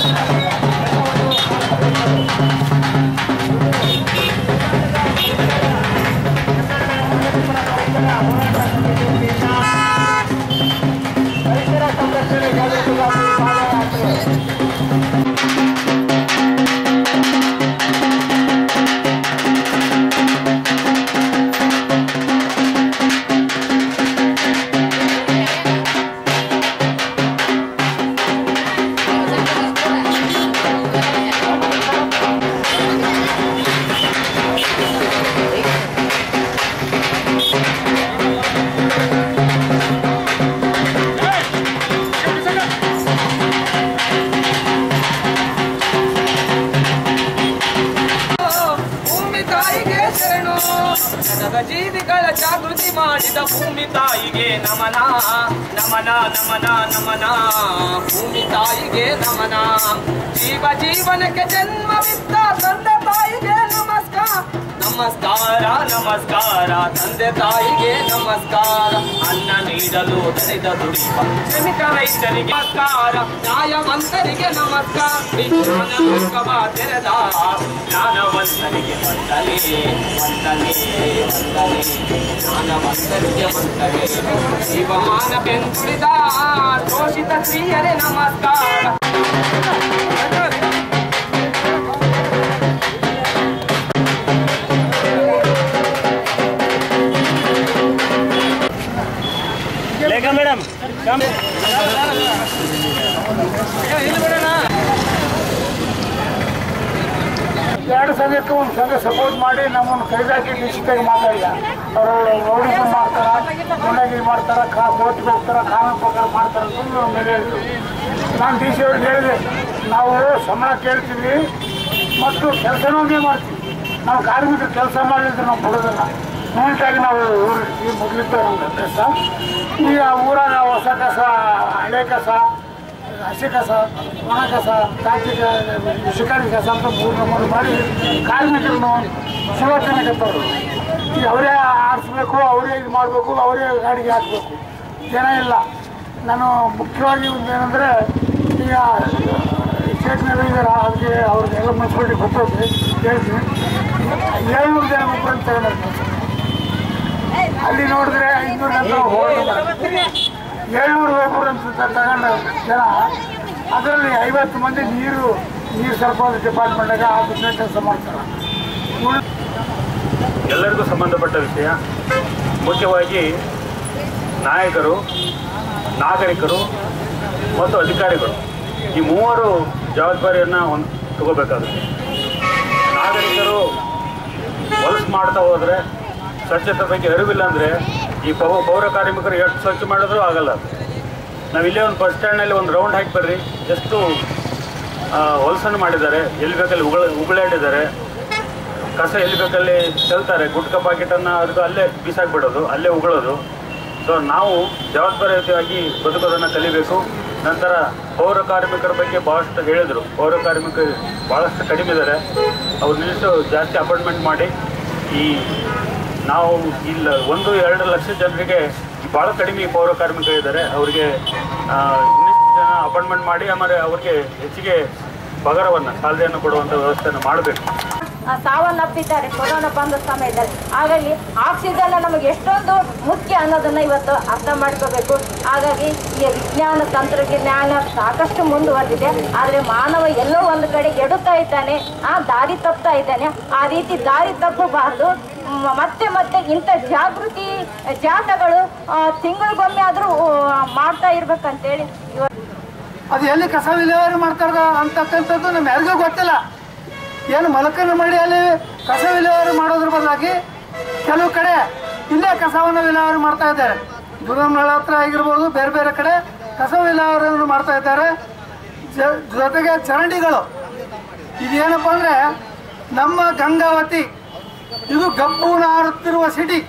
ಪರಿಸರ ಸಂರಕ್ಷಣೆ ಜಾಗೃತಿಗಾಗಿ ಪಾದಯಾತ್ರೆ ಭೂಮಿ ತಾಯಿಗೆ ಶರಣು ಜನದ ಜೀವಿಗಳ ಜಾಗೃತಿ ಮಾಡಿದ ಭೂಮಿ ತಾಯಿಗೆ ನಮನ ನಮನ ನಮನ ನಮನ ಭೂಮಿ ತಾಯಿಗೆ ನಮನ ಜೀವ ಜೀವನಕ್ಕೆ ಜನ್ಮವಿದ್ದ ತಂದೆ ತಾಯಿಗೆ ನಮಸ್ಕಾರ ನಮಸ್ಕಾರ ನಮಸ್ಕಾರ ತಂದೆ ತಾಯಿಗೆ ನಮಸ್ಕಾರ ಅನ್ನ ನೀಡಲು ದಣಿದ ದುಡಿಯುವ ಶ್ರಮಿಕ ರೈತರಿಗೆ ನಮಸ್ಕಾರ ನ್ಯಾಯವಂತರಿಗೆ ನಮಸ್ಕಾರ ವಿಜ್ಞಾನ ಲೋಕವ ತೆರೆದ ಜ್ಞಾನವಂತರಿಗೆ ವಂದನೆ ವಂದನೆ ವಂದನೆ ಜ್ಞಾನವಂತರಿಗೆ ವಂದನೆ ಜೀವಮಾನ ಬೆಂದುಳಿದ ಶೋಷಿತ ಸ್ತ್ರೀಯರೇ ನಮಸ್ಕಾರ ಲೇಖಾ ಮೇಡಮ್ ಎರಡು ಸಂಘಕ್ಕೆ ಒಂದು ಸಂಘ ಸಪೋರ್ಟ್ ಮಾಡಿ ನಮ್ಮನ್ನು ಕೈದಾಕಿ ನಿಶ್ಚಿತಾಗಿ ಮಾತಾಡಿದ ಅವರು ರೌಡಿಸಮ್ ಮಾಡ್ತಾರ ಗುಂಡಗಿರಿ ಮಾಡ್ತಾರ ಕಾ ಕೋರ್ಟ್ಗೆ ಹೋಗ್ತಾರ ಕಾನೂನು ಪ್ರಕಾರ ಮಾಡ್ತಾರ ಅಂತ ನಮ್ಮ ಮೇಲೆ ಹೇಳಿದ್ರು ನಾನು ಡಿ ಸಿ ಅವ್ರಿಗೆ ಹೇಳಿದೆ ನಾವು ಸಂಬಳ ಕೇಳ್ತೀವಿ ಮತ್ತು ಕೆಲಸನೂ ಹಂಗೆ ಮಾಡ್ತೀವಿ ನಾವು ಕಾರ್ಮಿಕರು ಕೆಲಸ ಮಾಡಲಿದ್ರೆ ನಾವು ಕೊಡೋದಿಲ್ಲ ನೀಟಾಗಿ ನಾವು ಊರಿಗೆ ಮೊದಲಿದ್ದ ನಮ್ಗೆ ಅಭ್ಯಾಸ ಈಗ ಊರಾಗ ಹೊಸ ಕಸ ಹಳೆ ಕಸ ಹಸಿ ಕಸ ಒಣ ಕಸ ಕಾರ್ತಿಕ ಶಿಕಾರಿ ಕಸ ಅಂತ ಮೂರು ನಮೂರು ಮಾಡಿ ಕಾರ್ಮಿಕರನ್ನು ಶಿವತನಕತ್ತವರು ಈಗ ಅವರೇ ಆರಿಸ್ಬೇಕು ಅವರೇ ಇದು ಮಾಡಬೇಕು ಅವರೇ ಗಾಡಿಗೆ ಹಾಕಬೇಕು ಜನ ಇಲ್ಲ ನಾನು ಮುಖ್ಯವಾಗಿ ಒಂದು ಏನಂದರೆ ಈಗ ಸ್ಟೇಟ್ನಲ್ಲಿ ಇದ್ದಾರೆ ಅವ್ರಿಗೆ ಅವ್ರಿಗೆಲ್ಲ ಮುನ್ಸಿಪಾಲ್ಟಿ ಗೊತ್ತೈತೆ ಹೇಳ್ತೀನಿ ಏಳ್ನೂರು ಜನ ಒಬ್ಬರನ್ನು ತಗೊಂಡಿರ್ತಾರೆ ಅಲ್ಲಿ ನೋಡಿದ್ರೆ ಐನೂರು ಅಂತ ಏಳ್ನೂರು ಒಬ್ಬರು ಅಂತ ತಗೊಂಡ ಜನ ಅದರಲ್ಲಿ ಐವತ್ತು ಮಂದಿ ನೀರು ನೀರು ಸರಬರಾಜು ಡಿಪಾರ್ಟ್ಮೆಂಟಾಗ ಆ ಬಿಸ್ನೆಸ್ ಕೆಲಸ ಮಾಡ್ತಾರೆ ಉಳ್- ಎಲ್ಲರಿಗೂ ಸಂಬಂಧಪಟ್ಟ ವಿಷಯ ಮುಖ್ಯವಾಗಿ ನಾಯಕರು ನಾಗರಿಕರು ಮತ್ತು ಅಧಿಕಾರಿಗಳು ಈ ಮೂವರು ಜವಾಬ್ದಾರಿಯನ್ನು ಒಂದು ತಗೋಬೇಕಾಗುತ್ತೆ ನಾಗರಿಕರು ಹೊಲಸು ಮಾಡ್ತಾ ಹೋದರೆ ಸ್ವಚ್ಛತೆ ಬಗ್ಗೆ ಅರಿವಿಲ್ಲ ಅಂದರೆ ಈ ಪೌ ಪೌರ ಕಾರ್ಮಿಕರು ಎಷ್ಟು ಸ್ವಚ್ಛ ಮಾಡಿದ್ರೂ ಆಗಲ್ಲ ನಾವು ಇಲ್ಲೇ ಒಂದು ಬಸ್ ಸ್ಟ್ಯಾಂಡ್ನಲ್ಲಿ ಒಂದು ರೌಂಡ್ ಹಾಕಿ ಬರ್ರಿ ಎಷ್ಟು ಆ, ಹೊಲಸನ್ನು ಮಾಡಿದ್ದಾರೆ ಎಲ್ಲಿ ಬೇಕಲ್ಲಿ ಉಗಳ ಉಗುಳಾಡಿದ್ದಾರೆ ಕಸ ಎಲ್ಲಿ ಬೇಕಲ್ಲಿ ಚೆಲ್ತಾರೆ ಗುಟ್ಕ ಪಾಕೆಟನ್ನು ಅದಕ್ಕೆ ಅಲ್ಲೇ ಬಿಸಾಕ್ಬಿಡೋದು ಅಲ್ಲೇ ಉಗುಳೋದು ಸೊ ನಾವು ಜವಾಬ್ದಾರಿಯುತವಾಗಿ ಬದುಕೋದನ್ನು ಕಲಿಬೇಕು ನಂತರ ಪೌರ ಕಾರ್ಮಿಕರ ಬಗ್ಗೆ ಭಾಳಷ್ಟು ಹೇಳಿದರು ಪೌರ ಕಾರ್ಮಿಕರು ಭಾಳಷ್ಟು ಕಡಿಮೆ ಇದ್ದಾರೆ ಅವ್ರು ನಿಲ್ಲಿಸು ಜಾಸ್ತಿ ಅಪಾಯಿಂಟ್ಮೆಂಟ್ ಮಾಡಿ ಈ ನಾವು ಇಲ್ಲ ಒಂದು ಎರಡು ಲಕ್ಷ ಜನರಿಗೆ ಭಾಳ ಕಡಿಮೆ ಪೌರ ಕಾರ್ಮಿಕರಿದ್ದಾರೆ ಅವರಿಗೆ ಇನ್ನಿಷ್ಟು ಜನ ಅಪಾಯಿಂಟ್ಮೆಂಟ್ ಮಾಡಿ ಆಮೇಲೆ ಅವ್ರಿಗೆ ಹೆಚ್ಚಿಗೆ ಪಗಾರವನ್ನು ಸಾಲದೆಯನ್ನು ಕೊಡುವಂಥ ವ್ಯವಸ್ಥೆಯನ್ನು ಮಾಡಬೇಕು ಆ, ಸಾವನ್ನಪ್ಪಿದ್ದಾರೆ ಕೊರೋನಾ ಬಂದ ಸಮಯದಲ್ಲಿ ಹಾಗಾಗಿ ಆಕ್ಸಿಜನ್ ನಮಗೆ ಎಷ್ಟೊಂದು ಮುಖ್ಯ ಅನ್ನೋದನ್ನ ಇವತ್ತು ಅರ್ಥ ಮಾಡ್ಕೋಬೇಕು ಹಾಗಾಗಿ ಈ ವಿಜ್ಞಾನ ತಂತ್ರಜ್ಞಾನ ಸಾಕಷ್ಟು ಮುಂದುವರೆದಿದೆ ಆದರೆ ಮಾನವ ಎಲ್ಲೋ ಒಂದು ಕಡೆ ಎಡುತ್ತಾ ಇದ್ದಾನೆ ಆ ದಾರಿ ತಪ್ತಾ ಇದ್ದಾನೆ ಆ ರೀತಿ ದಾರಿ ತಪ್ಪಬಾರ್ದು ಮ- ಮತ್ತೆ ಮತ್ತೆ ಇಂಥ ಜಾಗೃತಿ ಜಾಥಗಳು ತಿಂಗಳಿಗೊಮ್ಮೆ ಆದರೂ ಮಾಡ್ತಾ ಇರ್ಬೇಕಂತೇಳಿ ಇವತ್ತು ಅದು ಎಲ್ಲಿ ಕಸ ವಿಲೇವಾರಿ ಮಾಡ್ತಾರ ಅಂತಕ್ಕಂಥದ್ದು ನಮ್ಗೆ ಯಾರಿಗೂ ಗೊತ್ತಿಲ್ಲ ಏನು ಮಲಕನ್ನು ಮಾಡಿ ಅಲ್ಲಿ ಕಸ ವಿಲೇವಾರಿ ಮಾಡೋದ್ರ ಬದಲಾಗಿ ಕೆಲವು ಕಡೆ ಇಲ್ಲೇ ಕಸವನ್ನು ವಿಲೇವಾರಿ ಮಾಡ್ತಾ ಇದ್ದಾರೆ ದುರ್ಗಮ್ನಳ ಹತ್ರ ಆಗಿರ್ಬೋದು ಬೇರೆ ಬೇರೆ ಕಡೆ ಕಸ ವಿಲೇವಾರಿಯನ್ನು ಮಾಡ್ತಾ ಇದ್ದಾರೆ ಜ- ಜೊತೆಗೆ ಚರಂಡಿಗಳು ಇದೇನಪ್ಪ ಅಂದರೆ ನಮ್ಮ ಗಂಗಾವತಿ ಇದು ಗಬ್ಬು ನಾರುತ್ತಿರುವ ಸಿಟಿ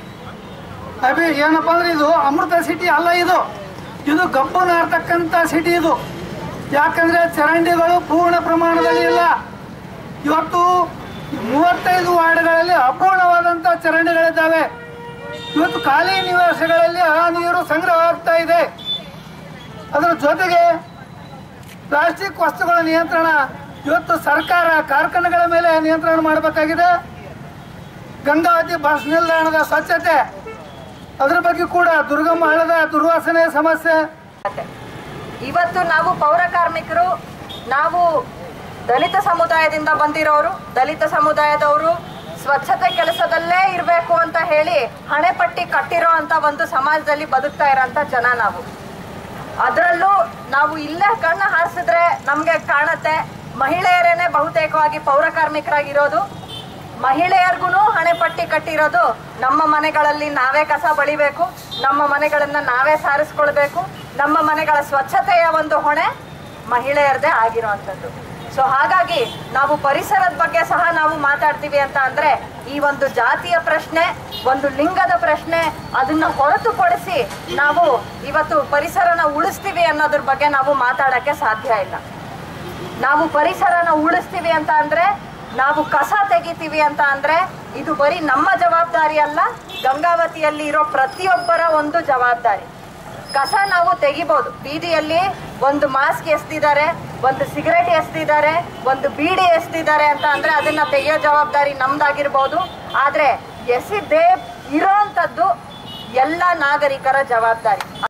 ಅಭಿ ಏನಪ್ಪ ಅಂದ್ರೆ ಇದು ಅಮೃತ ಸಿಟಿ ಅಲ್ಲ ಇದು ಇದು ಗಬ್ಬು ನಾರ್ತಕ್ಕಂಥ ಸಿಟಿ ಇದು ಯಾಕಂದ್ರೆ ಚರಂಡಿಗಳು ಪೂರ್ಣ ಪ್ರಮಾಣದಲ್ಲಿ ಇಲ್ಲ ಇವತ್ತು ಮೂವತ್ತೈದು ವಾರ್ಡ್ಗಳಲ್ಲಿ ಅಪೂರ್ಣವಾದಂಥ ಚರಂಡಿಗಳಿದ್ದಾವೆ ಇವತ್ತು ಖಾಲಿ ನಿವಾಸಗಳಲ್ಲಿ ಆ ನೀರು ಸಂಗ್ರಹ ಆಗ್ತಾ ಇದೆ ಅದರ ಜೊತೆಗೆ ಪ್ಲಾಸ್ಟಿಕ್ ವಸ್ತುಗಳ ನಿಯಂತ್ರಣ ಇವತ್ತು ಸರ್ಕಾರ ಕಾರ್ಖಾನೆಗಳ ಮೇಲೆ ನಿಯಂತ್ರಣ ಮಾಡಬೇಕಾಗಿದೆ ಗಂಗಾವತಿ ಬಸ್ ನಿಲ್ದಾಣದ ಸ್ವಚ್ಛತೆ ಅದ್ರ ಬಗ್ಗೆ ಕೂಡ ದುರ್ಗಮ್ಮ ಹಳ್ಳದ ದುರ್ವಾಸನೆ ಸಮಸ್ಯೆ ಇವತ್ತು ನಾವು ಪೌರ ಕಾರ್ಮಿಕರು ನಾವು ದಲಿತ ಸಮುದಾಯದಿಂದ ಬಂದಿರೋರು ದಲಿತ ಸಮುದಾಯದವರು ಸ್ವಚ್ಛತೆ ಕೆಲಸದಲ್ಲೇ ಇರಬೇಕು ಅಂತ ಹೇಳಿ ಹಣೆಪಟ್ಟಿ ಕಟ್ಟಿರೋ ಅಂತ ಒಂದು ಸಮಾಜದಲ್ಲಿ ಬದುಕ್ತಾ ಇರೋಂಥ ಜನ ನಾವು ಅದರಲ್ಲೂ ನಾವು ಇಲ್ಲೇ ಕಣ್ಣು ಹಾರಿಸಿದ್ರೆ ನಮಗೆ ಕಾಣತ್ತೆ ಮಹಿಳೆಯರೇನೆ ಬಹುತೇಕವಾಗಿ ಪೌರ ಕಾರ್ಮಿಕರಾಗಿರೋದು ಮಹಿಳೆಯರಿಗೂ ಹಣೆಪಟ್ಟಿ ಕಟ್ಟಿರೋದು ನಮ್ಮ ಮನೆಗಳಲ್ಲಿ ನಾವೇ ಕಸ ಬಳಿಬೇಕು ನಮ್ಮ ಮನೆಗಳನ್ನ ನಾವೇ ಸಾರಿಸ್ಕೊಳ್ಬೇಕು ನಮ್ಮ ಮನೆಗಳ ಸ್ವಚ್ಛತೆಯ ಒಂದು ಹೊಣೆ ಮಹಿಳೆಯರದೇ ಆಗಿರುವಂಥದ್ದು ಸೊ ಹಾಗಾಗಿ ನಾವು ಪರಿಸರದ ಬಗ್ಗೆ ಸಹ ನಾವು ಮಾತಾಡ್ತೀವಿ ಅಂತ ಅಂದ್ರೆ ಈ ಒಂದು ಜಾತಿಯ ಪ್ರಶ್ನೆ ಒಂದು ಲಿಂಗದ ಪ್ರಶ್ನೆ ಅದನ್ನ ಹೊರತುಪಡಿಸಿ ನಾವು ಇವತ್ತು ಪರಿಸರನ ಉಳಿಸ್ತೀವಿ ಅನ್ನೋದ್ರ ಬಗ್ಗೆ ನಾವು ಮಾತಾಡಕ್ಕೆ ಸಾಧ್ಯ ಇಲ್ಲ ನಾವು ಪರಿಸರನ ಉಳಿಸ್ತೀವಿ ಅಂತ ಅಂದ್ರೆ ನಾವು ಕಸ ತೆಗಿತೀವಿ ಅಂತ ಅಂದ್ರೆ ಇದು ಬರೀ ನಮ್ಮ ಜವಾಬ್ದಾರಿ ಅಲ್ಲ ಗಂಗಾವತಿಯಲ್ಲಿ ಇರೋ ಪ್ರತಿಯೊಬ್ಬರ ಒಂದು ಜವಾಬ್ದಾರಿ ಕಸ ನಾವು ತೆಗಿಬೋದು ಬೀದಿಯಲ್ಲಿ ಒಂದು ಮಾಸ್ಕ್ ಎಸ್ತಿದ್ದಾರೆ ಒಂದು ಸಿಗರೇಟ್ ಎಸ್ತಿದ್ದಾರೆ ಒಂದು ಬೀಡಿ ಎಸ್ತಿದ್ದಾರೆ ಅಂತ ಅಂದ್ರೆ ಅದನ್ನ ತೆಗೆಯೋ ಜವಾಬ್ದಾರಿ ನಮ್ದಾಗಿರ್ಬೋದು ಆದ್ರೆ ಎಸಿದ್ದೇ ಇರೋಂಥದ್ದು ಎಲ್ಲ ನಾಗರಿಕರ ಜವಾಬ್ದಾರಿ